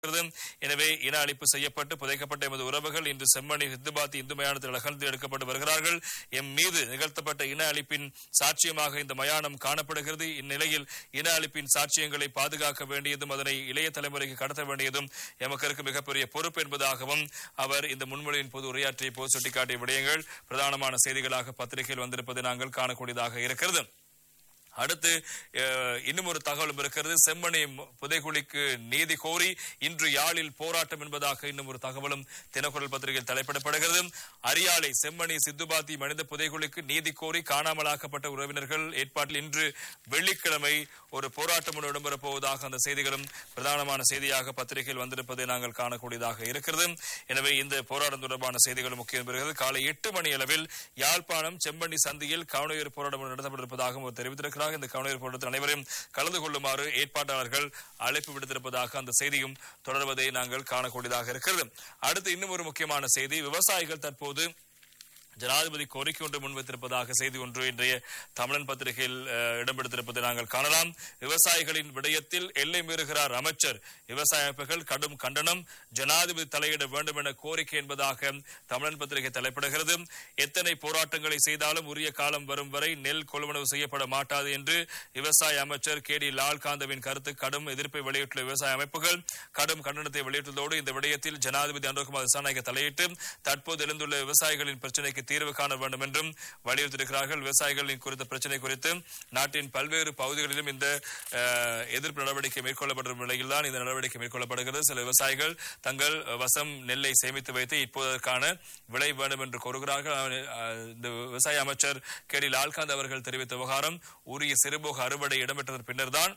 இருக்கிறது. எனவே இன அழிப்பு செய்யப்பட்டு புதைக்கப்பட்ட எமது உறவுகள் இன்று செம்மணி சித்துபாத்தி இந்து மயானத்தில் அகழ்ந்து எடுக்கப்பட்டு வருகிறார்கள் எம் மீது நிகழ்த்தப்பட்ட இன அழிப்பின் சாட்சியமாக இந்த மயானம் காணப்படுகிறது இந்நிலையில் இன அழிப்பின் சாட்சியங்களை பாதுகாக்க வேண்டியதும் அதனை இளைய தலைமுறைக்கு கடத்த வேண்டியதும் எமக்கு இருக்க மிகப்பெரிய பொறுப்பு என்பதாகவும் அவர் இந்த முன்மொழியின் போது உரையாற்றிய போது சுட்டிக்காட்டிய விடயங்கள் பிரதானமான செய்திகளாக பத்திரிகையில் வந்திருப்பதை நாங்கள் காணக்கூடியதாக இருக்கிறது அடுத்து அஹ், இன்னும் ஒரு தகவலும் இருக்கிறது செம்மணி மு- புதைகுழிக்கு நீதி கோரி இன்று யாழில் போராட்டம் என்பதாக இன்னும் ஒரு தகவலும் தினக்குரல் பத்திரிகையில் தலைப்பிடப்படுகிறது அரியாலை செம்மணி சித்துபாத்தி மனித புதைகுழிக்கு நீதி கோரி காணாமலாக்கப்பட்ட உறவினர்கள் ஏற்பாட்டில் இன்று வெள்ளிக்கிழமை ஒரு போராட்டம் ஒன்று இடம்பெறப் போவதாக அந்த செய்திகளும் பிரதானமான செய்தியாக பத்திரிகையில் வந்திருப்பதை நாங்கள் காணக்கூடியதாக இருக்கிறது எனவே இந்த போராட்டம் தொடர்பான செய்திகளும் முக்கியம் பெறுகிறது காலை எட்டு மணி அளவில் யாழ்ப்பாணம் செம்மணி சந்தியில் கவனயர் போராட்டம் ஒன்று நடத்தப்பட்டிருப்பதாகவும் அவர் தெரிவித்திருக்கிறார் இந்த கவனயர் போராட்டத்தில் அனைவரையும் கலந்து கொள்ளுமாறு ஏற்பாட்டாளர்கள் அழைப்பு விடுத்திருப்பதாக அந்த செய்தியும் தொடர்வதை நாங்கள் காணக்கூடியதாக இருக்கிறது அடுத்து இன்னும் ஒரு முக்கியமான செய்தி விவசாயிகள் தற்போது ஜனாதிபதி கோரிக்கை ஒன்று முன்வைத்திருப்பதாக செய்தி ஒன்று இன்றைய தமிழன் பத்திரிகையில் அஹ், இடம்பெடுத்திருப்பதை நாங்கள் காணலாம் விவசாயிகளின் விடயத்தில் எல்லை மீறுகிறார் அமைச்சர் விவசாய அமைப்புகள் கடும் கண்டனம் ஜனாதிபதி தலையிட வேண்டும் என கோரிக்கை என்பதாக தமிழன் பத்திரிகை தலைப்பிடுகிறது எத்தனை போராட்டங்களை செய்தாலும் உரிய காலம் வரும் வரை நெல் கொள்வனவு செய்யப்பட மாட்டாது என்று விவசாய அமைச்சர் கே டி லால்காந்தவின் கருத்து கடும் எதிர்ப்பை வெளியிட்டுள்ள விவசாய அமைப்புகள் கடும் கண்டனத்தை வெளியிட்டதோடு இந்த விடயத்தில் ஜனாதிபதி அனுகுமார் திசாநாயக்க தலையிட்டு தற்போது எழுந்துள்ள விவசாயிகளின் பிரச்சினைக்கு தீர்வு காண வேண்டும் என்றும் வலியுறுத்தியிருக்கிறார்கள் விவசாயிகளின் குறித்த பிரச்சினை குறித்து நாட்டின் பல்வேறு பகுதிகளிலும் இந்த அஹ், எதிர்ப்பு நடவடிக்கை மேற்கொள்ளப்படும் நிலையில்தான் இந்த நடவடிக்கை மேற்கொள்ளப்படுகிறது சில விவசாயிகள் தங்கள் வசம் நெல்லை சேமித்து வைத்து இப்போதற்கான விலை வேண்டும் என்று கோருகிறார்கள் அவன், அஹ், இந்த விவசாய அமைச்சர் கே டி லால்காந்த் அவர்கள் தெரிவித்த விவகாரம் உரிய சிறுபோக அறுவடை இடம்பெற்றதன் பின்னர்தான்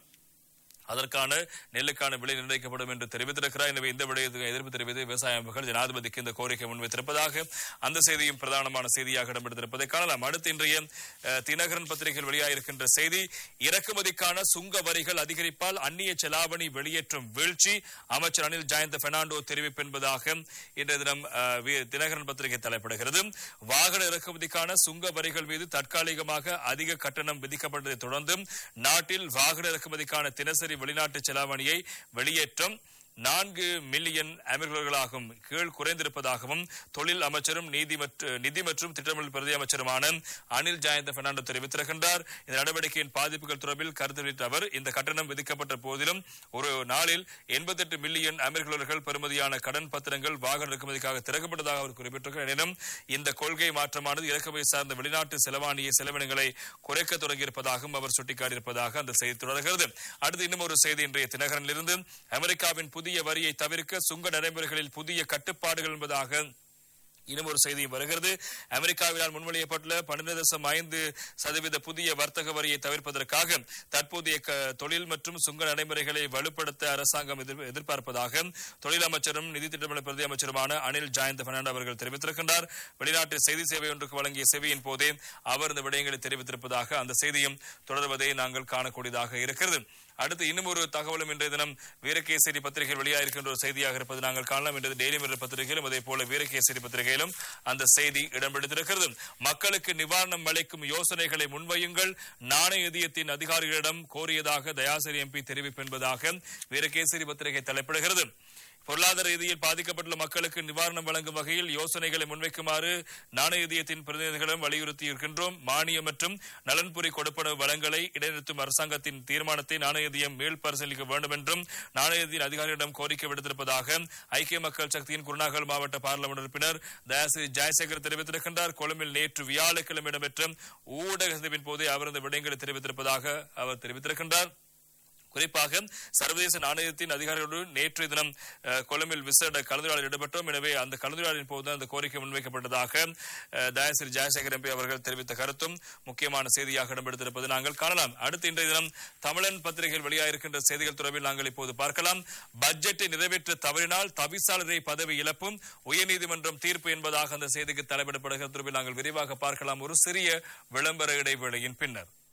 அதற்கான நெல்லுக்கான விலை நிர்ணயிக்கப்படும் என்று தெரிவித்திருக்கிறார் எனவே இந்த விடயத்துக்கு எதிர்ப்பு தெரிவித்து விவசாய அமைப்புகள் ஜனாதிபதிக்கு இந்த கோரிக்கை முன்வைத்திருப்பதாக அந்த செய்தியும் பிரதானமான செய்தியாக இடம்பெற்றிருப்பதை காணலாம் அடுத்து இன்றைய அஹ், தினகரன் பத்திரிகையில் வெளியாகிருக்கின்ற செய்தி இறக்குமதிக்கான சுங்க வரிகள் அதிகரிப்பால் அந்நிய செலாவணி வெளியேற்றும் வீழ்ச்சி அமைச்சர் அனில் ஜெயந்த பெர்னாண்டோ தெரிவிப்பு என்பதாக இன்றைய தினம் அஹ், வி- தினகரன் பத்திரிகை தலைப்படுகிறது வாகன இறக்குமதிக்கான சுங்க வரிகள் மீது தற்காலிகமாக அதிக கட்டணம் விதிக்கப்பட்டதை தொடர்ந்து நாட்டில் வாகன இறக்குமதிக்கான தினசரி வெளிநாட்டு செலாவணியை வெளியேற்றம் நான்கு மில்லியன் அமெரிக்கர்களாகும் கீழ் குறைந்திருப்பதாகவும் தொழில் அமைச்சரும் நீதி மற்றும் நிதி மற்றும் திட்டமிடல் பிரதி அமைச்சருமான அனில் ஜெயந்த பெர்னாண்டோ தெரிவித்திருக்கின்றார் இந்த நடவடிக்கையின் பாதிப்புகள் தொடர்பில் கருத்து வெளியிட்ட அவர் இந்த கட்டணம் விதிக்கப்பட்ட போதிலும் ஒரு நாளில் 88 மில்லியன் அமெரிக்கர்கள் பெறுமதியான கடன் பத்திரங்கள் வாகன இறக்குமதிக்காக திறக்கப்பட்டதாக அவர் குறிப்பிட்டிருக்கிறார் எனினும் இந்த கொள்கை மாற்றமானது இறக்குமதி சார்ந்த வெளிநாட்டு செலவாணிய செலவினங்களை குறைக்க தொடங்கியிருப்பதாகவும் அவர் சுட்டிக்காட்டியிருப்பதாக அந்த செய்தி தொடர்கிறது அடுத்து இன்னும் ஒரு செய்தி இன்றைய தினகரனிலிருந்து அமெரிக்காவின் புதிய வரியை தவிர்க்க சுங்க நடைமுறைகளில் புதிய கட்டுப்பாடுகள் என்பதாக இன்னும் ஒரு செய்தியும் வருகிறது அமெரிக்காவினால் முன்மொழியப்பட்டுள்ள பன்னிரண்டு தசம் ஐந்து சதவீத புதிய வர்த்தக வரியை தவிர்ப்பதற்காக தற்போதைய க- தொழில் மற்றும் சுங்க நடைமுறைகளை வலுப்படுத்த அரசாங்கம் எதிர்- எதிர்பார்ப்பதாக தொழில் அமைச்சரும் நிதி திட்டமிடல் பிரதி அமைச்சருமான அனில் ஜெயந்த் பெர்னாண்டோ அவர்கள் தெரிவித்திருக்கின்றார் வெளிநாட்டு செய்தி சேவை ஒன்றுக்கு வழங்கிய சேவையின் போதே அவர் இந்த விடயங்களை தெரிவித்திருப்பதாக அந்த செய்தியும் தொடர்வதை நாங்கள் காணக்கூடியதாக இருக்கிறது அடுத்து இன்னும் ஒரு தகவலும் இன்றைய தினம் வீரகேசரி பத்திரிகையில் வெளியாகிருக்கின்ற ஒரு செய்தியாக இருப்பது நாங்கள் காணலாம் இன்றைய டெய்லி மிரர் பத்திரிகையிலும் அதே போல வீரகேசரி பத்திரிகையிலும் அந்த செய்தி இடம்பெடுத்திருக்கிறது மக்களுக்கு நிவாரணம் அளிக்கும் யோசனைகளை முன்வையுங்கள் நாணய நிதியத்தின் அதிகாரிகளிடம் கோரியதாக தயாசிரி எம்பி தெரிவிப்பு என்பதாக வீரகேசரி பத்திரிகை தலைப்பிடுகிறது பொருளாதார ரீதியில் பாதிக்கப்பட்டுள்ள மக்களுக்கு நிவாரணம் வழங்கும் வகையில் யோசனைகளை முன்வைக்குமாறு நாணய நிதியத்தின் பிரதிநிதிகளிடம் வலியுறுத்தி இருக்கின்றோம் மானியம் மற்றும் நலன்புரி கொடுப்பனவு வளங்களை இடைநிறுத்தும் அரசாங்கத்தின் தீர்மானத்தை நாணய நிதியம் மீள் பரிசீலிக்க வேண்டும் என்றும் நாணய நிதியின் அதிகாரிகளிடம் கோரிக்கை விடுத்திருப்பதாக ஐக்கிய மக்கள் சக்தியின் குருநாகல் மாவட்ட பார்லமெண்ட் உறுப்பினர் தயாசிரி ஜெயசேகர் தெரிவித்திருக்கின்றார் கொழும்பில் நேற்று வியாழக்கிழமை இடம்பெற்ற ஊடக சந்திப்பின் போதே அவர் இந்த விடயங்களை தெரிவித்திருப்பதாக அவர் தெரிவித்திருக்கின்றார் குறிப்பாக சர்வதேச நாணயத்தின் அதிகாரிகளோடு நேற்றைய தினம் அஹ், கொழும்பில் விசேட கலந்துரையாடல் ஈடுபட்டோம் எனவே அந்த கலந்துரையாடலின் போது அந்த கோரிக்கை முன்வைக்கப்பட்டதாக அஹ், தயாசிரி ஜெயசேகர் எம்பி அவர்கள் தெரிவித்த கருத்தும் முக்கியமான செய்தியாக இடம்பெடுத்திருப்பது நாங்கள் காணலாம் அடுத்து இன்றைய தினம் தமிழன் பத்திரிகையில் வெளியாகிருக்கின்ற செய்திகள் தொடர்பில் நாங்கள் இப்போது பார்க்கலாம் பட்ஜெட்டை நிறைவேற்ற தவறினால் தவிசாளரை பதவி இழப்பும் உயர்நீதிமன்றம் தீர்ப்பு என்பதாக அந்த செய்திக்கு தலைப்பிடப்படுகிற தொடர்பில் நாங்கள் விரிவாக பார்க்கலாம் ஒரு சிறிய விளம்பர இடைவேளையின் பின்னர்